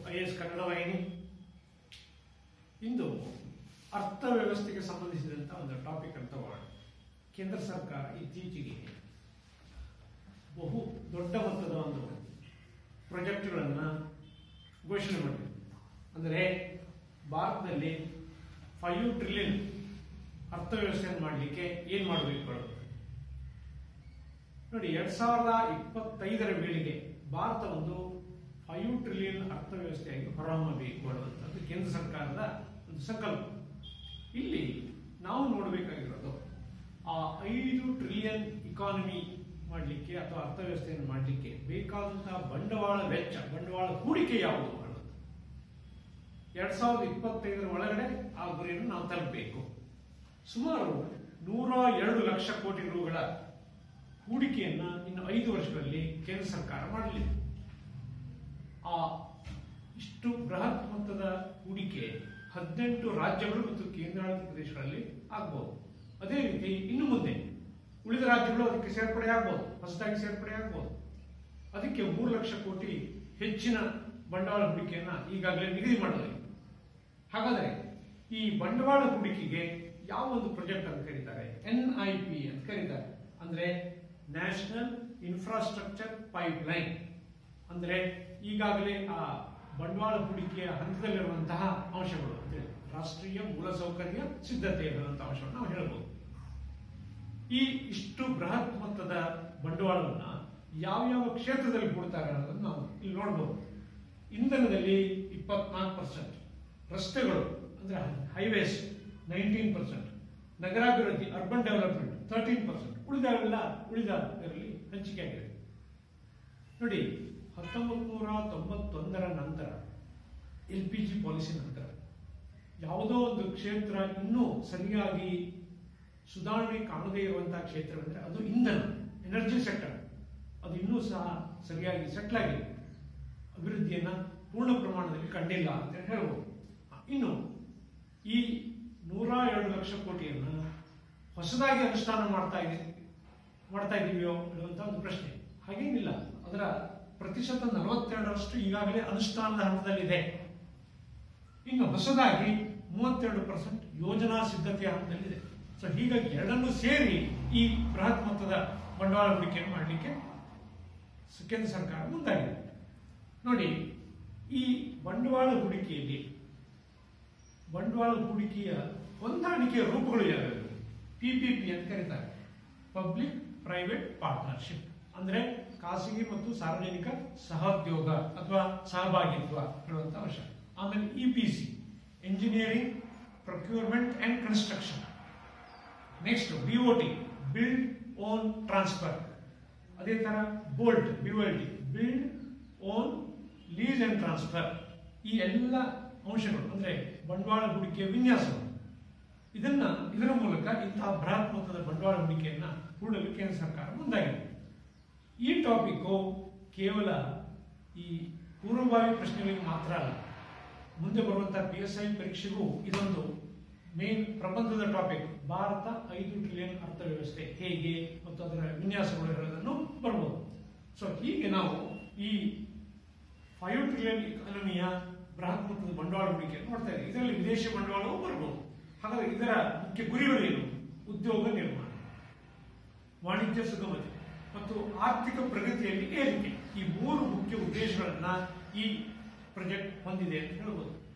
I S Kannada ವಾಹಿನಿ ಇಂದು ಅರ್ಥವ್ಯವಸ್ಥೆಗೆ ಸಂಬಂಧಿಸಿದಂಥ ಒಂದು topic ಅಂತ ತಗೊಳ್ಳೋಣ ಕೇಂದ್ರ ಸರ್ಕಾರ ಇತ್ತೀಚೆಗೆ ಬಹು ದೊಡ್ಡ ಮೊತ್ತದ ಒಂದು ಪ್ರಾಜೆಕ್ಟ್ಗಳನ್ನು ಘೋಷಣೆ ಮಾಡಿದೆ ಅಂದರೆ ಭಾರತದಲ್ಲಿ ಫೈವ್ ಟ್ರಿಲಿಯನ್ ಅರ್ಥವ್ಯವಸ್ಥೆಯನ್ನು ಮಾಡಲಿಕ್ಕೆ ಏನು ಮಾಡಬೇಕು ಹೇಳೋದು ನೋಡಿ ಎರಡ್ ಸಾವಿರದ ಇಪ್ಪತ್ತೈದರ ವೇಳೆಗೆ ಭಾರತ ಒಂದು ಫೈವ್ ಟ್ರಿಲಿಯನ್ ಅರ್ಥವ್ಯವಸ್ಥೆಯಾಗಿ ಹೊರಹೊಮ್ಮಬೇಕು ಅನ್ನುವಂಥದ್ದು ಕೇಂದ್ರ ಸರ್ಕಾರದ ಒಂದು ಸಂಕಲ್ಪ ಇಲ್ಲಿ ನಾವು ನೋಡಬೇಕಾಗಿರೋದು ಆ ಐದು ಟ್ರಿಲಿಯನ್ ಇಕಾನಮಿ ಮಾಡಲಿಕ್ಕೆ ಅಥವಾ ಅರ್ಥವ್ಯವಸ್ಥೆಯನ್ನು ಮಾಡಲಿಕ್ಕೆ ಬೇಕಾದಂತಹ ಬಂಡವಾಳ ವೆಚ್ಚ ಬಂಡವಾಳ ಹೂಡಿಕೆ ಯಾವುದು ಅನ್ನೋದು ಎರಡ್ ಸಾವಿರದ ಇಪ್ಪತ್ತೈದರ ಒಳಗಡೆ ಆ ಗುರಿಯನ್ನು ನಾವು ತಲುಪಬೇಕು ಸುಮಾರು ನೂರ ಎರಡು ಲಕ್ಷ ಕೋಟಿ ರುಗಳ ಹೂಡಿಕೆಯನ್ನ ಇನ್ನು ಐದು ವರ್ಷಗಳಲ್ಲಿ ಕೇಂದ್ರ ಸರ್ಕಾರ ಮಾಡಲಿದೆ ಆ ಇಷ್ಟು ಬೃಹತ್ ಮೊತ್ತದ ಹೂಡಿಕೆ ಹದಿನೆಂಟು ರಾಜ್ಯಗಳು ಮತ್ತು ಕೇಂದ್ರಾಡಳಿತ ಪ್ರದೇಶಗಳಲ್ಲಿ ಆಗ್ಬಹುದು ಅದೇ ರೀತಿ ಇನ್ನು ಮುಂದೆ ಉಳಿದ ರಾಜ್ಯಗಳು ಅದಕ್ಕೆ ಸೇರ್ಪಡೆ ಆಗ್ಬಹುದು ಹೊಸದಾಗಿ ಸೇರ್ಪಡೆ ಆಗ್ಬಹುದು ಅದಕ್ಕೆ ಮೂರು ಲಕ್ಷ ಕೋಟಿ ಹೆಚ್ಚಿನ ಬಂಡವಾಳ ಹೂಡಿಕೆಯನ್ನ ಈಗಾಗಲೇ ನಿಗದಿ ಮಾಡಲಾಗಿದೆ ಹಾಗಾದರೆ ಈ ಬಂಡವಾಳ ಹೂಡಿಕೆಗೆ ಯಾವ ಒಂದು ಪ್ರಾಜೆಕ್ಟ್ ಅಂತ ಕರೀತಾರೆ ಎನ್ ಐ ಪಿ ಅಂತ ಕರೀತಾರೆ ಅಂದ್ರೆ ನ್ಯಾಷನಲ್ ಇನ್ಫ್ರಾಸ್ಟ್ರಕ್ಚರ್ ಪೈಪ್ ಲೈನ್ ಅಂದ್ರೆ ಈಗಾಗಲೇ ಆ ಬಂಡವಾಳ ಹೂಡಿಕೆಯ ಹಂತದಲ್ಲಿರುವಂತಹ ಅಂಶಗಳು ಅಂದ್ರೆ ರಾಷ್ಟ್ರೀಯ ಮೂಲಸೌಕರ್ಯ ಸಿದ್ಧತೆ ಇರುವಂತಹ ಅಂಶವನ್ನು ನಾವು ಹೇಳ್ಬೋದು ಈ ಇಷ್ಟು ಬೃಹತ್ ಮೊತ್ತದ ಬಂಡವಾಳವನ್ನ ಯಾವ ಯಾವ ಕ್ಷೇತ್ರದಲ್ಲಿ ಕೊಡ್ತಾರೆ ಅನ್ನೋದನ್ನು ನಾವು ಇಲ್ಲಿ ನೋಡಬಹುದು ಇಂಧನದಲ್ಲಿ ಇಪ್ಪತ್ನಾಲ್ಕು ಪರ್ಸೆಂಟ್ ರಸ್ತೆಗಳು ಅಂದ್ರೆ ಹೈವೇಸ್ ನೈನ್ಟೀನ್ ಪರ್ಸೆಂಟ್ ನಗರಾಭಿವೃದ್ಧಿ ಅರ್ಬನ್ ಡೆವಲಪ್ಮೆಂಟ್ ತರ್ಟೀನ್ ಪರ್ಸೆಂಟ್ ಉಳಿದವೆಲ್ಲ ಉಳಿದ ಇದರಲ್ಲಿ ಹಂಚಿಕೆ ಆಗಿದೆ ನೋಡಿ ಹತ್ತೊಂಬತ್ತು ನೂರ ತೊಂಬತ್ತೊಂದರ ನಂತರ ಎಲ್ ಪಿ ಜಿ ಪಾಲಿಸಿ ನಂತರ ಯಾವುದೋ ಒಂದು ಕ್ಷೇತ್ರ ಇನ್ನೂ ಸರಿಯಾಗಿ ಸುಧಾರಣೆ ಕಾಣದೇ ಇರುವಂತಹ ಕ್ಷೇತ್ರವೆಂದರೆ ಅದು ಇಂಧನ ಎನರ್ಜಿ ಸೆಕ್ಟರ್ ಅದು ಇನ್ನೂ ಸಹ ಸರಿಯಾಗಿ ಸೆಟ್ಲ್ ಆಗಿದೆ ಅಭಿವೃದ್ಧಿಯನ್ನ ಪೂರ್ಣ ಪ್ರಮಾಣದಲ್ಲಿ ಕಂಡಿಲ್ಲ ಅಂತ ಹೇಳ್ಬೋದು ಇನ್ನು ಈ ನೂರ ಎರಡು ಲಕ್ಷ ಕೋಟಿಯನ್ನ ಹೊಸದಾಗಿ ಅನುಷ್ಠಾನ ಮಾಡ್ತಾ ಇದೆ ಮಾಡ್ತಾ ಇದೀವಿಯೋ ಅನ್ನುವಂತ ಒಂದು ಪ್ರಶ್ನೆ ಹಾಗೇನಿಲ್ಲ ಅದರ ಪ್ರತಿಶತ ನಲವತ್ತೆರಡರಷ್ಟು ಈಗಾಗಲೇ ಅನುಷ್ಠಾನದ ಹಂತದಲ್ಲಿದೆ ಇನ್ನು ಹೊಸದಾಗಿ ಮೂವತ್ತೆರಡು ಪರ್ಸೆಂಟ್ ಯೋಜನಾ ಸಿದ್ಧತೆಯ ಹಂತದಲ್ಲಿದೆ ಸೊ ಹೀಗಾಗಿ ಎರಡನ್ನೂ ಸೇರಿ ಈ ಬೃಹತ್ ಮೊತ್ತದ ಬಂಡವಾಳ ಹೂಡಿಕೆಯನ್ನು ಮಾಡಲಿಕ್ಕೆ ಕೇಂದ್ರ ಸರ್ಕಾರ ಮುಂದಾಗಿದೆ ನೋಡಿ ಈ ಬಂಡವಾಳ ಹೂಡಿಕೆಯಲ್ಲಿ ಬಂಡವಾಳ ಹೂಡಿಕೆಯ ಹೊಂದಾಣಿಕೆಯ ರೂಪಗಳು ಯಾವ್ಯಾವು ಪಿಪಿಪಿ ಅಂತ ಕರೀತಾರೆ ಪಬ್ಲಿಕ್ ಪ್ರೈವೇಟ್ ಪಾರ್ಟ್ನರ್ಶಿಪ್ ಅಂದ್ರೆ ಖಾಸಗಿ ಮತ್ತು ಸಾರ್ವಜನಿಕ ಸಹೋದ್ಯೋಗ ಅಥವಾ ಸಹಭಾಗಿತ್ವ ಹೇಳುವಂತ ಅಂಶ ಆಮೇಲೆ E P C engineering procurement and construction next BOT build own transfer ಅದೇ ತರ BOLT BOLT build own lease and transfer ಈ ಎಲ್ಲ ಅಂಶಗಳು ಅಂದ್ರೆ ಬಂಡವಾಳ ಹೂಡಿಕೆಯ ವಿನ್ಯಾಸಗಳು ಇದನ್ನ ಇದರ ಮೂಲಕ ಇಂತಹ ಬೃಹತ್ ಮೊತ್ತದ ಬಂಡವಾಳ ಹೂಡಿಕೆಯನ್ನ ಹೂಡಲು ಕೇಂದ್ರ ಸರ್ಕಾರ ಮುಂದಾಗಿದೆ ಈ ಟಾಪಿಕ್ ಕೇವಲ ಈ ಪೂರ್ವಭಾವಿ ಪ್ರಶ್ನೆಗಳಿಗೆ ಮಾತ್ರ ಅಲ್ಲ ಮುಂದೆ ಬರುವಂತಹ ಪಿ ಎಸ್ ಐ ಪರೀಕ್ಷೆಗೂ ಇದೊಂದು ಮೇನ್ ಪ್ರಬಂಧದ ಟಾಪಿಕ್ ಭಾರತ ಐದು ಟ್ರಿಲಿಯನ್ ಅರ್ಥವ್ಯವಸ್ಥೆ ಹೇಗೆ ಮತ್ತು ಅದರ ವಿನ್ಯಾಸಗಳು ಹೇಳೋದನ್ನು ಬರ್ಬೋದು ಸೊ ಹೀಗೆ ನಾವು ಈ ಫೈವ್ ಟ್ರಿಲಿಯನ್ ಇಕಾನಮಿಯ ಬೃಹತ್ ಮೊತ್ತದ ಬಂಡವಾಳ ಹೂಡಿಕೆಯನ್ನು ನೋಡ್ತಾ ಇದ್ದೀವಿ ಇದರಲ್ಲಿ ವಿದೇಶಿ ಬಂಡವಾಳವೂ ಬರ್ಬೋದು ಹಾಗಾದ್ರೆ ಇದರ ಮುಖ್ಯ ಗುರಿಗಳೇನು ಉದ್ಯೋಗ ನಿರ್ಮಾಣ ವಾಣಿಜ್ಯ ಸುಗಮತೆ ಮತ್ತು ಆರ್ಥಿಕ ಪ್ರಗತಿಯಲ್ಲಿ ಏರಿಕೆ ಈ ಮೂರು ಮುಖ್ಯ ಉದ್ದೇಶಗಳನ್ನ ಈ ಪ್ರಾಜೆಕ್ಟ್ ಹೊಂದಿದೆ ಅಂತ ಹೇಳ್ಬೋದು